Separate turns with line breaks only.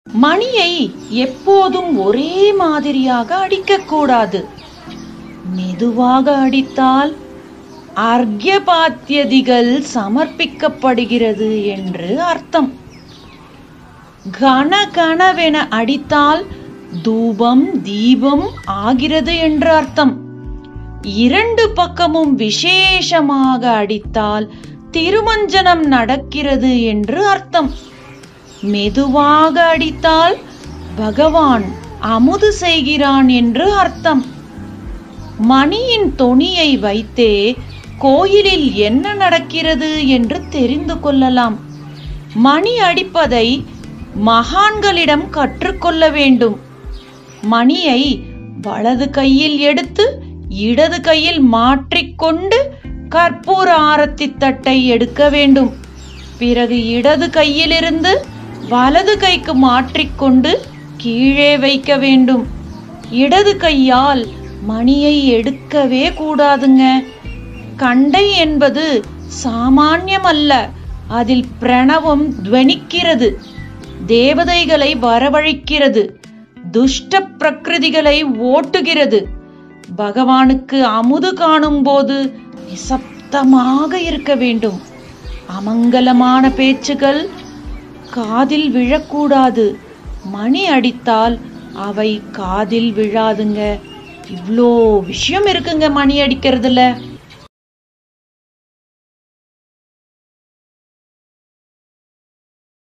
மணியை எப்போதும் ஒரே மாதிரியாக அடிக்கக்கூடாது மெதுவாக அடித்தால் அர்க்யபாத்தியதிகள் சமர்ப்பிக்கப்படுகிறது என்று அர்த்தம் கன கனவென அடித்தால் தூபம் தீபம் ஆகிறது என்று அர்த்தம் இரண்டு பக்கமும் விசேஷமாக அடித்தால் திருமஞ்சனம் நடக்கிறது என்று அர்த்தம் மெதுவாக அடித்தால் பகவான் அமுது செய்கிறான் என்று அர்த்தம் மணியின் தொனியை வைத்தே கோயிலில் என்ன நடக்கிறது என்று தெரிந்து கொள்ளலாம் மணி அடிப்பதை மகான்களிடம் கற்றுக்கொள்ள வேண்டும் மணியை வலது கையில் எடுத்து இடது கையில் மாற்றிக்கொண்டு கற்பூர ஆரத்தி தட்டை எடுக்க வேண்டும் பிறகு இடது கையிலிருந்து வலது கைக்கு மாற்றிக்கொண்டு கீழே வைக்க வேண்டும் இடது கையால் மணியை எடுக்கவே கூடாதுங்க கண்டை என்பது சாமானியமல்ல அதில் பிரணவம் துவனிக்கிறது தேவதைகளை வரவழைக்கிறது துஷ்ட பிரகிருதிகளை ஓட்டுகிறது பகவானுக்கு அமுது காணும் போது நிசப்தமாக இருக்க வேண்டும் அமங்கலமான பேச்சுகள் காதில் விழக்கூடாது மணி அடித்தால் அவை காதில் விழாதுங்க இவ்வளோ விஷயம் இருக்குங்க மணி அடிக்கிறதுல